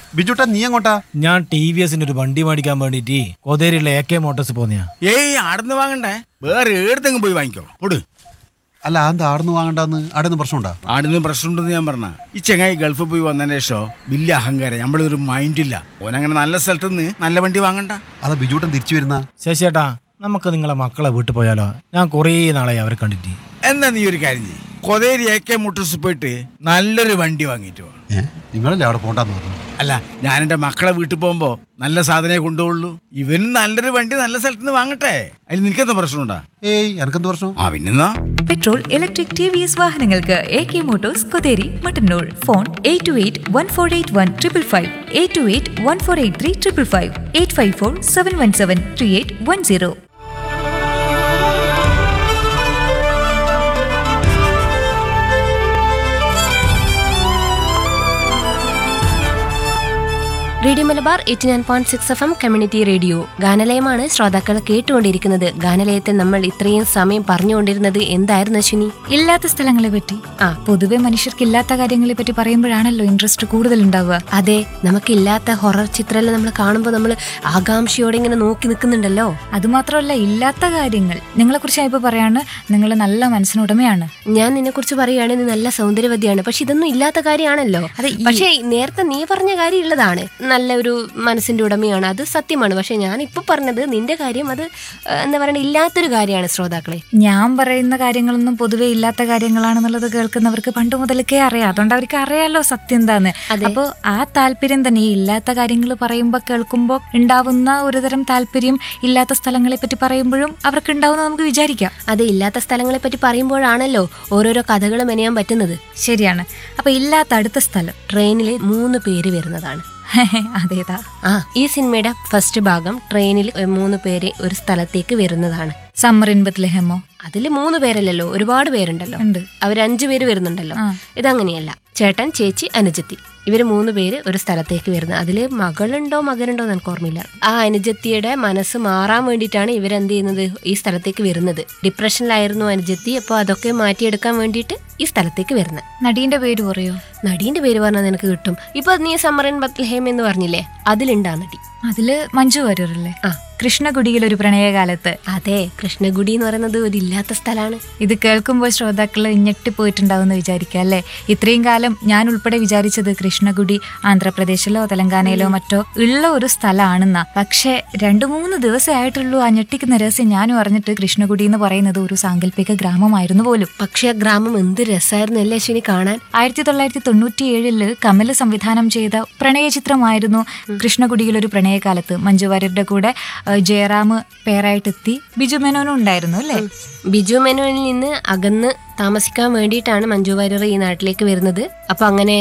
ബിജുട്ടാ നീ എങ്ങോട്ടാ ഞാൻ ടി വി എസിന്റെ ഒരു വണ്ടി മേടിക്കാൻ വേണ്ടിട്ട് കൊതേരിയുള്ള എ കെ മോട്ടോഴ്സ് പോന്നെയാ ഏയ് ആടുന്ന് വാങ്ങണ്ടേ വേറെ ഏടത്തെങ്കിലും പോയി വാങ്ങിക്കോ പൊട് അല്ല എന്താ ആടുന്ന് വാങ്ങണ്ടെന്ന് ആടുന്ന് പ്രശ്നമുണ്ടാ ആടുന്ന് പ്രശ്നമുണ്ടെന്ന് ഞാൻ പറഞ്ഞ ഈ ചെങ്ങായി ഗൾഫിൽ പോയി വന്നതിന് ശേഷം വലിയ അഹങ്കാരം നമ്മളൊരു മൈൻഡില്ല ഓനങ്ങനെ നല്ല സ്ഥലത്ത് നിന്ന് നല്ല വണ്ടി വാങ്ങണ്ട അതാ ബിജുട്ടൻ തിരിച്ചു വരുന്ന ശശിയേട്ടാ നമുക്ക് നിങ്ങളെ മക്കളെ വീട്ടിൽ പോയാലോ ഞാൻ കുറേ നാളായി അവരെ കണ്ടിട്ട് എന്നാ നീ ഒരു കാര്യം ചെയ്യ് കൊതേരി എ കെ മുട്ടൂസ് പോയിട്ട് നല്ലൊരു വണ്ടി വാങ്ങിയിട്ട് വാ ഏ നിങ്ങളല്ലേ അവിടെ പോണ്ടെന്ന് പറഞ്ഞു അല്ല ഞാൻ എൻ്റെ മക്കളെ വീട്ടിൽ പോകുമ്പോൾ നല്ല സാധനമേ കൊണ്ടുപോകുള്ളൂ ഇവനും നല്ലൊരു വണ്ടി നല്ല സ്ഥലത്ത് നിന്ന് വാങ്ങട്ടെ അതിൽ നിനക്കെന്താ പ്രശ്നമുണ്ടാ ഏയ് എനക്കെന്ത് പ്രശ്നം ആ പിന്നെന്നാ petrol electric T V S വാഹനങ്ങൾക്ക് A K motors Kotheri Mattannur phone eight two eight one four eight one triple five eight two eight one four eight three triple five eight five four seven one seven three eight one zero radio Malabar eighty nine point six F M community radio ഗാനലയമാണ് ശ്രോതാക്കൾ കേട്ടുകൊണ്ടിരിക്കുന്നത് ഗാനലയത്തിൽ നമ്മൾ ഇത്രയും സമയം പറഞ്ഞുകൊണ്ടിരുന്നത് എന്തായിരുന്നു അശ്വിനി ഇല്ലാത്ത സ്ഥലങ്ങളെ പറ്റി ആ പൊതുവെ മനുഷ്യർക്ക് ഇല്ലാത്ത കാര്യങ്ങളെ പറ്റി പറയുമ്പോഴാണല്ലോ ഇൻട്രസ്റ്റ് കൂടുതൽ ഉണ്ടാവുക അതെ നമുക്കില്ലാത്ത ഹൊറർ ചിത്രമെല്ലാം നമ്മൾ കാണുമ്പോൾ നമ്മൾ ആകാംക്ഷയോടെ ഇങ്ങനെ നോക്കി നിൽക്കുന്നുണ്ടല്ലോ അതുമാത്രമല്ല ഇല്ലാത്ത കാര്യങ്ങൾ നിങ്ങളെ കുറിച്ച് ഇപ്പൊ പറയാണ് നിങ്ങൾ നല്ല മനസ്സിനുടമയാണ് ഞാൻ നിന്നെ കുറിച്ച് പറയുകയാണെങ്കിൽ നീ നല്ല സൗന്ദര്യവതിയാണ് പക്ഷെ ഇതൊന്നും ഇല്ലാത്ത കാര്യമാണല്ലോ അതെ, ഈ- പക്ഷേ നേരത്തെ നീ പറഞ്ഞ കാര്യം ഉള്ളതാണ് നല്ല ഒരു മനസ്സിന്റെ ഉടമയാണ് അത് സത്യമാണ് പക്ഷെ ഞാൻ ഇപ്പൊ പറഞ്ഞത് നിന്റെ കാര്യം അത് ആ, എന്താ പറയുക ഇല്ലാത്തൊരു കാര്യമാണ് ശ്രോതാക്കളെ ഞാൻ പറയുന്ന കാര്യങ്ങളൊന്നും പൊതുവെ ഇല്ലാത്ത കാര്യങ്ങളാണെന്നുള്ളത് കേൾക്കുന്നവർക്ക് പണ്ട് മുതൽക്കേ അറിയാം അതുകൊണ്ട് അവർക്ക് അറിയാലോ സത്യം എന്താന്ന് അപ്പോൾ ആ താല്പര്യം തന്നെ ഈ ഇല്ലാത്ത കാര്യങ്ങൾ പറയുമ്പോൾ കേൾക്കുമ്പോൾ ഉണ്ടാവുന്ന ഒരുതരം താല്പര്യം ഇല്ലാത്ത സ്ഥലങ്ങളെ പറ്റി പറയുമ്പോഴും അവർക്ക് ഉണ്ടാവുന്ന നമുക്ക് വിചാരിക്കാം അത് ഇല്ലാത്ത സ്ഥലങ്ങളെ പറ്റി പറയുമ്പോഴാണല്ലോ ഓരോരോ കഥകൾ മെനയാൻ പറ്റുന്നത് ശരിയാണ് അപ്പൊ ഇല്ലാത്ത അടുത്ത സ്ഥലം ട്രെയിനിൽ മൂന്ന് പേര് വരുന്നതാണ് അതേതാ ആ ഈ സിനിമയുടെ ഫസ്റ്റ് ഭാഗം ട്രെയിനിൽ മൂന്ന് പേര് ഒരു സ്ഥലത്തേക്ക് വരുന്നതാണ് സമ്മർ ഇൻ ബത്ലഹേമോ അതിൽ മൂന്ന് പേരല്ലല്ലോ ഒരുപാട് പേരുണ്ടല്ലോ ഉണ്ട്. അവർ അഞ്ചു പേര് വരുന്നുണ്ടല്ലോ ആ. ഇതങ്ങനെയല്ല ചേട്ടൻ ചേച്ചി അനുജത്തി ഇവര് മൂന്ന് പേര് ഒരു സ്ഥലത്തേക്ക് വരുന്നത് അതില് മകളുണ്ടോ മകനുണ്ടോ എന്ന് എനിക്ക് ഓർമ്മയില്ല ആ അനുജത്തിയുടെ മനസ്സ് മാറാൻ വേണ്ടിയിട്ടാണ് ഇവരെന്ത് ചെയ്യുന്നത് ഈ സ്ഥലത്തേക്ക് വരുന്നത് ഡിപ്രഷനിലായിരുന്നു അനുജത്തി അപ്പോൾ അതൊക്കെ മാറ്റിയെടുക്കാൻ വേണ്ടിയിട്ട് ഈ സ്ഥലത്തേക്ക് വരുന്നത് നടീന്റെ പേര് പറയോ നടീന്റെ പേര് പറഞ്ഞാൽ നിനക്ക് കിട്ടും ഇപ്പൊ നീ സമ്മറിൻ ബത്ലഹേം എന്ന് പറഞ്ഞില്ലേ അതിലുണ്ടാ നടി അതില് മഞ്ജു വാര്യരല്ലേ ആ. കൃഷ്ണകുടിയിൽ ഒരു പ്രണയകാലത്ത് അതെ കൃഷ്ണഗുഡി എന്ന് പറയുന്നത് ഒരു ഇല്ലാത്ത സ്ഥലമാണ് ഇത് കേൾക്കുമ്പോൾ ശ്രോതാക്കൾ ഞെട്ടിപ്പോയിട്ടുണ്ടാവുമെന്ന് വിചാരിക്കാം അല്ലേ ഇത്രയും കാലം ഞാൻ ഉൾപ്പെടെ വിചാരിച്ചത് കൃഷ്ണകുടി ആന്ധ്രാപ്രദേശിലോ തെലങ്കാനയിലോ മറ്റോ ഉള്ള ഒരു സ്ഥലമാണെന്നാ പക്ഷേ രണ്ടു മൂന്ന് ദിവസമേ ആയിട്ടുള്ളൂ ആ ഞെട്ടിക്കുന്ന രഹസ്യം ഞാനും അറിഞ്ഞിട്ട് കൃഷ്ണകുടി എന്ന് പറയുന്നത് ഒരു സാങ്കല്പിക ഗ്രാമമായിരുന്നു പോലും പക്ഷെ ആ ഗ്രാമം എന്ത് രസമായിരുന്നു അല്ലേ അശ്വിനി കാണാൻ ആയിരത്തി തൊള്ളായിരത്തി തൊണ്ണൂറ്റി ഏഴില് കമല് സംവിധാനം ചെയ്ത പ്രണയ ചിത്രമായിരുന്നു കൃഷ്ണകുടിയിൽ ഒരു പ്രണയകാലത്ത് മഞ്ജു വാര്യരുടെ കൂടെ ആ, ജയറാം പേരായിട്ടെത്തി ബിജു മേനോനും ഉണ്ടായിരുന്നു അല്ലേ ബിജു മെനുവിൽ നിന്ന് അകന്ന് താമസിക്കാൻ വേണ്ടിയിട്ടാണ് മഞ്ജു വാര്യർ ഈ നാട്ടിലേക്ക് വരുന്നത് അപ്പൊ അങ്ങനെ